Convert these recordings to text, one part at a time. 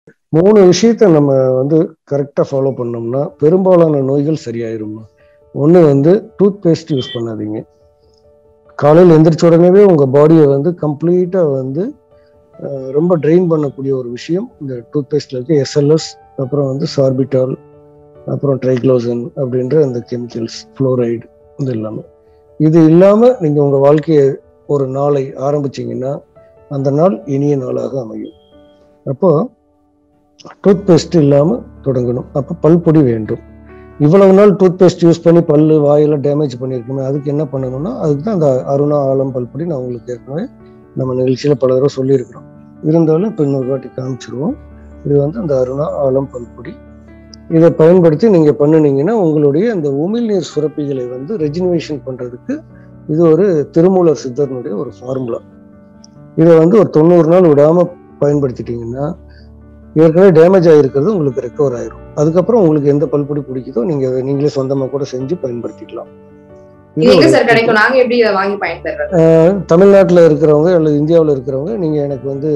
மூணு விஷயத்த நம்ம வந்து கரெக்டாக ஃபாலோ பண்ணோம்னா பெரும்பாலான நோய்கள் சரியாயிரும்மா ஒன்று வந்து டூத் பேஸ்ட் யூஸ் பண்ணாதீங்க காலையில் எந்திரிச்ச உடனேவே உங்கள் பாடியை வந்து கம்ப்ளீட்டாக வந்து அஹ், ரொம்ப ட்ரெயின் பண்ணக்கூடிய ஒரு விஷயம் இந்த டூத் பேஸ்டில் இருக்க எஸ்எல்எஸ் அப்புறம் வந்து சார்பிட்டால் அப்புறம் ட்ரைக்ளோசன் அப்படின்ற அந்த கெமிக்கல்ஸ் ஃப்ளோரைடு இது எல்லாமே இது இல்லாமல் நீங்கள் உங்கள் வாழ்க்கையை ஒரு நாளை ஆரம்பிச்சீங்கன்னா அந்த நாள் இனிய நாளாக அமையும் அப்போ டூத் பேஸ்ட் இல்லாமல் தொடங்கணும் அப்போ பல்பொடி வேண்டும் இவ்வளவு நாள் டூத் பேஸ்ட் யூஸ் பண்ணி பல்லு வாயெல்லாம் டேமேஜ் பண்ணியிருக்குமே அதுக்கு என்ன பண்ணணும்னா அதுக்கு தான் அந்த அருணா ஆலம் பல்பொடி நான் உங்களுக்கு ஏற்கனவே நம்ம நிகழ்ச்சியில் பல தடவை சொல்லியிருக்கிறோம் இருந்தாலும் இப்போ இன்னொரு வாட்டி காமிச்சிருவோம் இது வந்து அந்த அருணா ஆலம் பல்பொடி இதை பயன்படுத்தி நீங்கள் பண்ணுனீங்கன்னா உங்களுடைய அந்த உமிழ்நீர் சுரப்பிகளை வந்து ரெஜினுவேஷன் பண்ணுறதுக்கு இது ஒரு திருமூலர் சித்தர்னுடைய ஒரு ஃபார்முலா இதை வந்து ஒரு தொண்ணூறு நாள் விடாம பயன்படுத்திட்டீங்கன்னா ஏற்கனவே டேமேஜ் ஆகிருக்கிறது உங்களுக்கு ரெக்கவர் ஆயிரும் அதுக்கப்புறம் உங்களுக்கு எந்த பல்பொடி பிடிக்குதோ நீங்க அதை நீங்களே சொந்தமா கூட செஞ்சு பயன்படுத்திக்கலாம் இது இது எங்க ஒரு- சார் கிடைக்கும் நாங்க எப்படி இதை வாங்கி பயன்பெறது அஹ், தமிழ்நாட்டுல இருக்கிறவங்க அல்லது இந்தியாவில் இருக்கிறவங்க நீங்க எனக்கு வந்து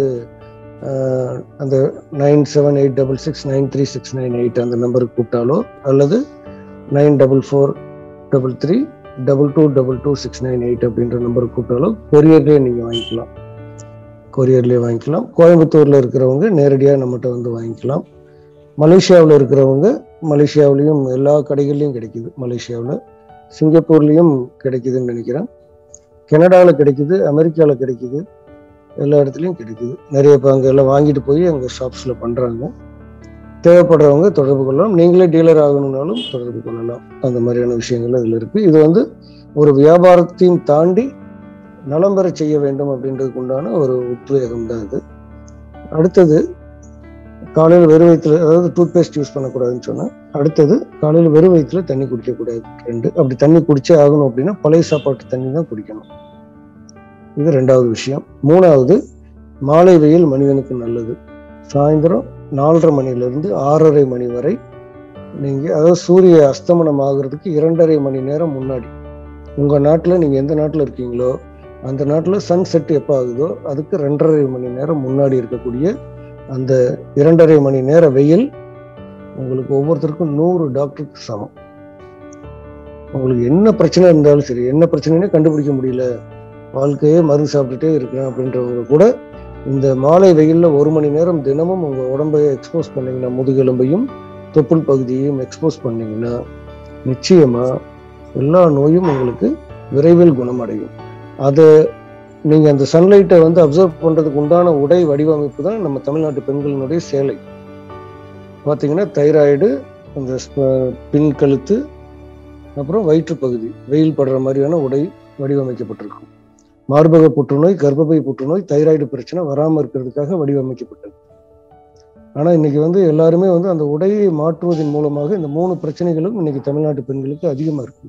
அஹ், அந்த nine seven eight double six nine three six nine eight அந்த நம்பருக்கு கூப்பிட்டாலோ அல்லது nine double four double three double two double two six nine eight அப்படின்ற நம்பருக்கு கூப்பிட்டாலோ கொரியர்லேயே நீங்கள் வாங்கிக்கலாம் கொரியர்லேயே வாங்கிக்கலாம் கோயம்புத்தூரில் இருக்கிறவங்க நேரடியாக நம்மகிட்ட வந்து வாங்கிக்கலாம் மலேசியாவில் இருக்கிறவங்க மலேசியாவிலையும் எல்லா கடைகள்லையும் கிடைக்குது மலேசியாவில் சிங்கப்பூர்லேயும் கிடைக்குதுன்னு நினைக்கிறேன் கனடாவில் கிடைக்குது அமெரிக்காவில் கிடைக்குது எல்லா இடத்துலையும் கிடைக்குது நிறைய இப்போ அங்கே எல்லாம் வாங்கிட்டு போய் அங்கே ஷாப்ஸில் பண்ணுறாங்க தேவைப்படுறவங்க தொடர்பு கொள்ளலாம் நீங்களே டீலர் ஆகணும்னாலும் தொடர்பு கொள்ளலாம் அந்த மாதிரியான விஷயங்கள் அதில் இருக்குது இது வந்து ஒரு வியாபாரத்தையும் தாண்டி நலம் பெற செய்ய வேண்டும் அப்படின்றதுக்கு உண்டான ஒரு உத்வேகம் தான் இது அடுத்தது காலையில் வெறும் வயிற்றுல அதாவது டூத் பேஸ்ட் யூஸ் பண்ணக்கூடாதுன்னு சொன்னால் அடுத்தது காலையில் வெறும் வயிற்றுல தண்ணி குடிக்கக்கூடாது ரெண்டு அப்படி தண்ணி குடிச்சே ஆகணும் அப்படின்னா பழைய சாப்பாட்டு தண்ணி தான் குடிக்கணும் இது ரெண்டாவது விஷயம் மூணாவது மாலை வெயில் மனிதனுக்கு நல்லது சாயந்தரம் நாலரை மணிலேருந்து ஆறரை மணி வரை நீங்கள் அதாவது சூரிய அஸ்தமனம் ஆகுறதுக்கு இரண்டரை மணி நேரம் முன்னாடி உங்கள் நாட்டில் நீங்கள் எந்த நாட்டில் இருக்கீங்களோ அந்த நாட்டில் சன் செட் எப்போ ஆகுதோ அதுக்கு ரெண்டரை மணி நேரம் முன்னாடி இருக்கக்கூடிய அந்த இரண்டரை மணி நேர வெயில் உங்களுக்கு ஒவ்வொருத்தருக்கும் நூறு டாக்டருக்கு சமம் உங்களுக்கு என்ன பிரச்சனை இருந்தாலும் சரி என்ன பிரச்சனைனே கண்டுபிடிக்க முடியல வாழ்க்கையே மருந்து சாப்பிட்டுட்டே இருக்கிறேன் அப்படின்றவங்க கூட இந்த மாலை வெயில்ல ஒரு மணி நேரம் தினமும் உங்க உடம்பை எக்ஸ்போஸ் பண்ணீங்கன்னா முதுகெலும்பையும் தொப்புள் பகுதியையும் எக்ஸ்போஸ் பண்ணீங்கன்னா நிச்சயமா எல்லா நோயும் உங்களுக்கு விரைவில் குணமடையும் அதை நீங்க அந்த சன்லைட்டை வந்து அப்சர்வ் பண்றதுக்கு உண்டான உடை வடிவமைப்பு தான் நம்ம தமிழ்நாட்டு பெண்களினுடைய சேலை பார்த்தீங்கன்னா தைராய்டு அந்த ஸ்ப- பின் கழுத்து அப்புறம் வயிற்று பகுதி வெயில் படுற மாதிரியான உடை வடிவமைக்கப்பட்டிருக்கும் மார்பக புற்றுநோய் கர்ப்பப்பை புற்றுநோய் தைராய்டு பிரச்சனை வராமல் இருக்கிறதுக்காக வடிவமைக்கப்பட்டது ஆனா இன்னைக்கு வந்து எல்லாருமே வந்து அந்த உடையை மாற்றுவதன் மூலமாக இந்த மூணு பிரச்சனைகளும் இன்னைக்கு தமிழ்நாட்டு பெண்களுக்கு அதிகமா இருக்கு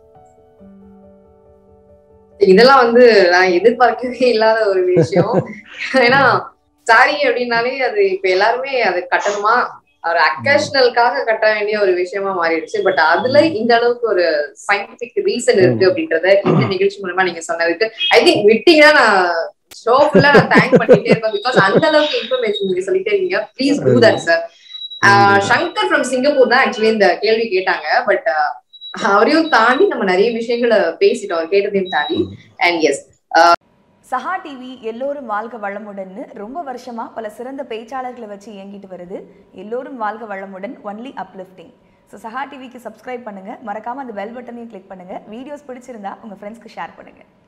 இதெல்லாம் வந்து நான் எதிர்பார்க்கவே இல்லாத ஒரு விஷயம் ஏன்னா சாரி அப்படின்னாலே அது இப்ப எல்லாருமே அது கட்டணுமா ஒரு அக்கேஷனலுக்காக கட்ட வேண்டிய ஒரு விஷயமா மாறிடுச்சு பட் அதுல இந்த அளவுக்கு ஒரு சயின்டிபிக் ரீசன் இருக்கு அப்படின்றத இந்த நிகழ்ச்சி மூலமா நீங்க சொன்னதுக்கு ஐ திங்க் விட்டீங்கன்னா நான் ஷோ ஃபுல்லா நான் தேங்க் பண்ணிட்டே இருப்பேன் பிகாஸ் அந்த அளவுக்கு இன்ஃபர்மேஷன் நீங்க சொல்லிட்டே இருக்கீங்க please do that sir Shankar from Singapore தான் ஆக்சுவலி இந்த கேள்வி கேட்டாங்க பட் அவரையும் தாண்டி நம்ம நிறைய விஷயங்களை பேசிட்டோம் அவர் கேட்டதையும் தாண்டி அண்ட் எஸ் சஹா டிவி எல்லோரும் வாழ்க வளமுடன்னு ரொம்ப வருஷமா பல சிறந்த பேச்சாளர்களை வச்சு இயங்கிட்டு வருது எல்லோரும் வாழ்க வளமுடன் ஒன்லி அப்லிஃப்டிங் ஸோ சஹா டிவிக்கு சப்ஸ்கிரைப் பண்ணுங்க மறக்காம அந்த பெல் பட்டனையும் கிளிக் பண்ணுங்க வீடியோஸ் பிடிச்சிருந்தா உங்க ஃப்ரெண்ட்ஸ்க்கு ஷேர் பண்ணுங்க